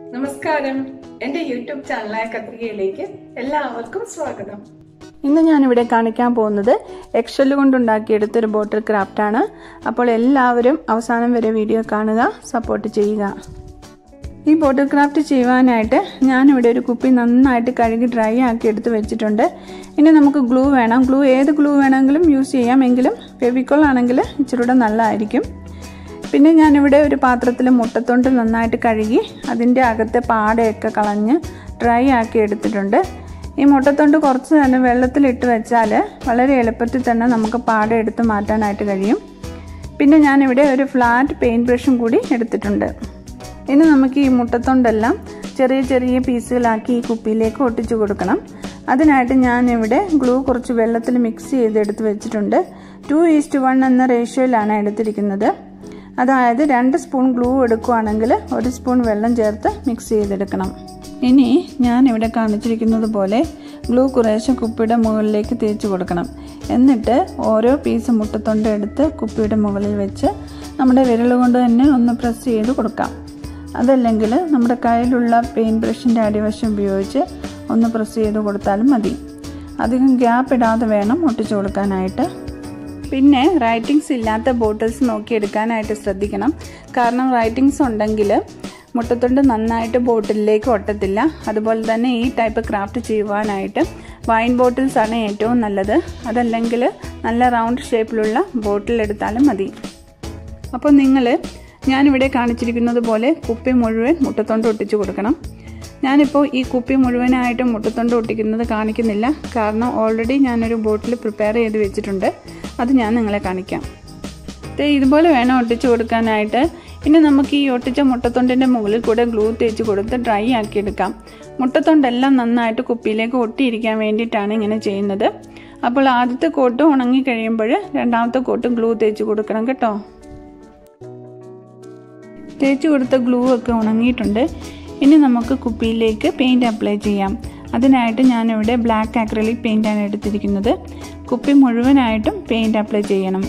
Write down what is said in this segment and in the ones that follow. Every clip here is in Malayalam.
നമസ്കാരം എൻ്റെ യൂട്യൂബ് ചാനലായ കത്രികയിലേക്ക് എല്ലാവർക്കും സ്വാഗതം ഇന്ന് ഞാനിവിടെ കാണിക്കാൻ പോകുന്നത് എക്സല് കൊണ്ടുണ്ടാക്കിയെടുത്ത ഒരു ബോട്ടിൽ ക്രാഫ്റ്റാണ് അപ്പോൾ എല്ലാവരും അവസാനം വരെ വീഡിയോ കാണുക സപ്പോർട്ട് ചെയ്യുക ഈ ബോട്ടിൽ ക്രാഫ്റ്റ് ചെയ്യുവാനായിട്ട് ഞാനിവിടെ ഒരു കുപ്പി നന്നായിട്ട് കഴുകി ഡ്രൈ ആക്കി എടുത്ത് വെച്ചിട്ടുണ്ട് ഇനി നമുക്ക് ഗ്ലൂ വേണം ഗ്ലൂ ഏത് ഗ്ലൂ വേണമെങ്കിലും യൂസ് ചെയ്യാം എങ്കിലും ഫെവിക്കോൾ ആണെങ്കിൽ ഇച്ചിരൂടെ നല്ലതായിരിക്കും പിന്നെ ഞാനിവിടെ ഒരു പാത്രത്തിൽ മുട്ടത്തൊണ്ട് നന്നായിട്ട് കഴുകി അതിൻ്റെ അകത്തെ പാടയൊക്കെ കളഞ്ഞ് ഡ്രൈ ആക്കി എടുത്തിട്ടുണ്ട് ഈ മുട്ടത്തൊണ്ട് കുറച്ച് തന്നെ വെള്ളത്തിലിട്ട് വെച്ചാൽ വളരെ എളുപ്പത്തിൽ തന്നെ നമുക്ക് പാട എടുത്ത് മാറ്റാനായിട്ട് കഴിയും പിന്നെ ഞാനിവിടെ ഒരു ഫ്ലാറ്റ് പെയിൻറ്റ് ബ്രഷും കൂടി എടുത്തിട്ടുണ്ട് ഇനി നമുക്ക് ഈ മുട്ടത്തൊണ്ടെല്ലാം ചെറിയ ചെറിയ പീസുകളാക്കി ഈ കുപ്പിയിലേക്ക് ഒട്ടിച്ചു കൊടുക്കണം അതിനായിട്ട് ഞാനിവിടെ ഗ്ലൂ കുറച്ച് വെള്ളത്തിൽ മിക്സ് ചെയ്ത് എടുത്ത് വെച്ചിട്ടുണ്ട് ടു ഈസ്റ്റ് വൺ എന്ന റേഷ്യോയിലാണ് എടുത്തിരിക്കുന്നത് അതായത് രണ്ട് സ്പൂൺ ഗ്ലൂ എടുക്കുകയാണെങ്കിൽ ഒരു സ്പൂൺ വെള്ളം ചേർത്ത് മിക്സ് ചെയ്തെടുക്കണം ഇനി ഞാൻ ഇവിടെ കാണിച്ചിരിക്കുന്നത് പോലെ ഗ്ലൂ കുറേശ്ശെ കുപ്പിയുടെ മുകളിലേക്ക് തേച്ച് കൊടുക്കണം എന്നിട്ട് ഓരോ പീസ് മുട്ടത്തൊണ്ട എടുത്ത് കുപ്പിയുടെ മുകളിൽ വെച്ച് നമ്മുടെ വിരൽ കൊണ്ട് തന്നെ ഒന്ന് പ്രസ് ചെയ്ത് കൊടുക്കാം അതല്ലെങ്കിൽ നമ്മുടെ കയ്യിലുള്ള പെയിൻറ്റ് ബ്രഷിൻ്റെ അടിവശം ഉപയോഗിച്ച് ഒന്ന് പ്രസ് ചെയ്ത് കൊടുത്താലും മതി അധികം ഗ്യാപ്പ് ഇടാതെ വേണം ഒട്ടിച്ചു കൊടുക്കാനായിട്ട് പിന്നെ റൈറ്റിങ്സ് ഇല്ലാത്ത ബോട്ടിൽസ് നോക്കി എടുക്കാനായിട്ട് ശ്രദ്ധിക്കണം കാരണം റൈറ്റിങ്സ് ഉണ്ടെങ്കിൽ മുട്ടത്തൊണ്ട് നന്നായിട്ട് ബോട്ടിലേക്ക് ഒട്ടത്തില്ല അതുപോലെ തന്നെ ഈ ടൈപ്പ് ക്രാഫ്റ്റ് ചെയ്യുവാനായിട്ട് വൈൻ ബോട്ടിൽസ് ആണ് ഏറ്റവും നല്ലത് അതല്ലെങ്കിൽ നല്ല റൗണ്ട് ഷേപ്പിലുള്ള ബോട്ടിൽ എടുത്താലും മതി അപ്പോൾ നിങ്ങൾ ഞാനിവിടെ കാണിച്ചിരിക്കുന്നത് പോലെ കുപ്പി മുഴുവൻ മുട്ടത്തൊണ്ട് ഒട്ടിച്ചു കൊടുക്കണം ഞാനിപ്പോൾ ഈ കുപ്പി മുഴുവനായിട്ടും മുട്ടത്തൊണ്ട് ഒട്ടിക്കുന്നത് കാണിക്കുന്നില്ല കാരണം ഓൾറെഡി ഞാനൊരു ബോട്ടിൽ പ്രിപ്പയർ ചെയ്ത് വെച്ചിട്ടുണ്ട് അത് ഞാൻ നിങ്ങളെ കാണിക്കാം ഇതുപോലെ വേണം ഒട്ടിച്ചു കൊടുക്കാനായിട്ട് ഇനി നമുക്ക് ഈ ഒട്ടിച്ച മുട്ടത്തൊണ്ടിൻ്റെ മുകളിൽ കൂടെ ഗ്ലൂ തേച്ച് കൊടുത്ത് ഡ്രൈ ആക്കി എടുക്കാം മുട്ടത്തൊണ്ടെല്ലാം നന്നായിട്ട് കുപ്പിയിലേക്ക് ഒട്ടിയിരിക്കാൻ വേണ്ടിയിട്ടാണ് ഇങ്ങനെ ചെയ്യുന്നത് അപ്പോൾ ആദ്യത്തെ കോട്ട് ഉണങ്ങി കഴിയുമ്പോൾ രണ്ടാമത്തെ കോട്ട് ഗ്ലൂ തേച്ച് കൊടുക്കണം കേട്ടോ തേച്ച് കൊടുത്ത ഗ്ലൂ ഒക്കെ ഉണങ്ങിയിട്ടുണ്ട് ഇനി നമുക്ക് കുപ്പിയിലേക്ക് പെയിൻറ് അപ്ലൈ ചെയ്യാം അതിനായിട്ട് ഞാനിവിടെ ബ്ലാക്ക് ആക്രലിക് പെയിൻ്റാണ് എടുത്തിരിക്കുന്നത് കുപ്പി മുഴുവനായിട്ടും പെയിൻറ് അപ്ലൈ ചെയ്യണം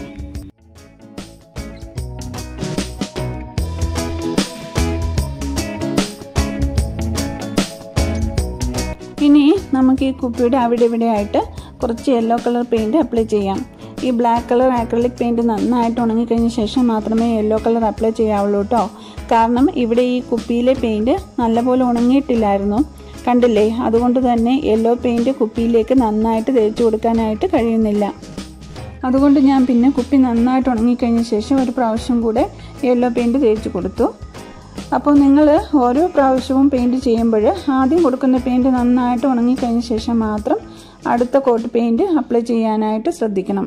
ഇനി നമുക്ക് ഈ കുപ്പിയുടെ അവിടെ ഇവിടെ ആയിട്ട് കുറച്ച് യെല്ലോ കളർ പെയിൻറ് അപ്ലൈ ചെയ്യാം ഈ ബ്ലാക്ക് കളർ ആക്രലിക് പെയിൻറ് നന്നായിട്ട് ഉണങ്ങിക്കഴിഞ്ഞ ശേഷം മാത്രമേ യെല്ലോ കളർ അപ്ലൈ ചെയ്യാവുള്ളൂ കേട്ടോ കാരണം ഇവിടെ ഈ കുപ്പിയിലെ പെയിൻറ് നല്ലപോലെ ഉണങ്ങിയിട്ടില്ലായിരുന്നു കണ്ടില്ലേ അതുകൊണ്ട് തന്നെ യെല്ലോ പെയിൻറ് കുപ്പിയിലേക്ക് നന്നായിട്ട് തേച്ച് കൊടുക്കാനായിട്ട് കഴിയുന്നില്ല അതുകൊണ്ട് ഞാൻ പിന്നെ കുപ്പി നന്നായിട്ട് ഉണങ്ങിക്കഴിഞ്ഞ ശേഷം ഒരു പ്രാവശ്യം കൂടെ യെല്ലോ പെയിൻറ് തേച്ച് കൊടുത്തു അപ്പോൾ നിങ്ങൾ ഓരോ പ്രാവശ്യവും പെയിൻറ് ചെയ്യുമ്പോൾ ആദ്യം കൊടുക്കുന്ന പെയിൻറ് നന്നായിട്ട് ഉണങ്ങിക്കഴിഞ്ഞ ശേഷം മാത്രം അടുത്ത കോട്ട് പെയിൻറ് അപ്ലൈ ചെയ്യാനായിട്ട് ശ്രദ്ധിക്കണം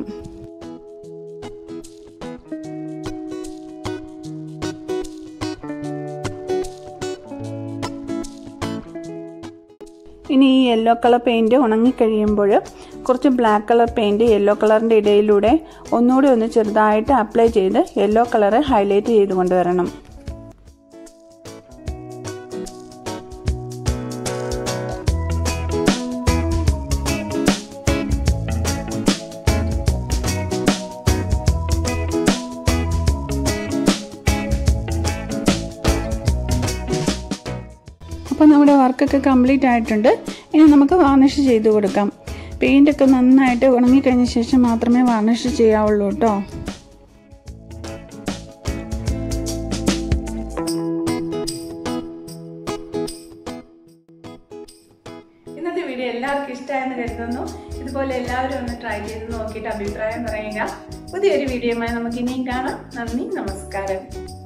ഇനി ഈ യെല്ലോ കളർ പെയിൻറ് ഉണങ്ങിക്കഴിയുമ്പോൾ കുറച്ച് ബ്ലാക്ക് കളർ പെയിൻറ് യെല്ലോ കളറിൻ്റെ ഇടയിലൂടെ ഒന്നുകൂടി ഒന്ന് ചെറുതായിട്ട് അപ്ലൈ ചെയ്ത് യെല്ലോ കളറ് ഹൈലൈറ്റ് ചെയ്ത് കൊണ്ടുവരണം അപ്പോൾ നമ്മുടെ വർക്കൊക്കെ കംപ്ലീറ്റ് ആയിട്ടുണ്ട് ഇനി നമുക്ക് വാർണിഷ് ചെയ്ത് കൊടുക്കാം പെയിൻ്റൊക്കെ നന്നായിട്ട് ഉണങ്ങിക്കഴിഞ്ഞ ശേഷം മാത്രമേ വാർണിഷ് ചെയ്യാവുള്ളൂ കേട്ടോ ഇന്നത്തെ വീഡിയോ എല്ലാവർക്കും ഇഷ്ടമായെന്ന് കരുതുന്നു ഇതുപോലെ എല്ലാവരും ഒന്ന് ട്രൈ ചെയ്ത് നോക്കിയിട്ട് അഭിപ്രായം പറയുക പുതിയൊരു വീഡിയോയുമായി നമുക്ക് ഇനിയും കാണാം നന്ദി നമസ്കാരം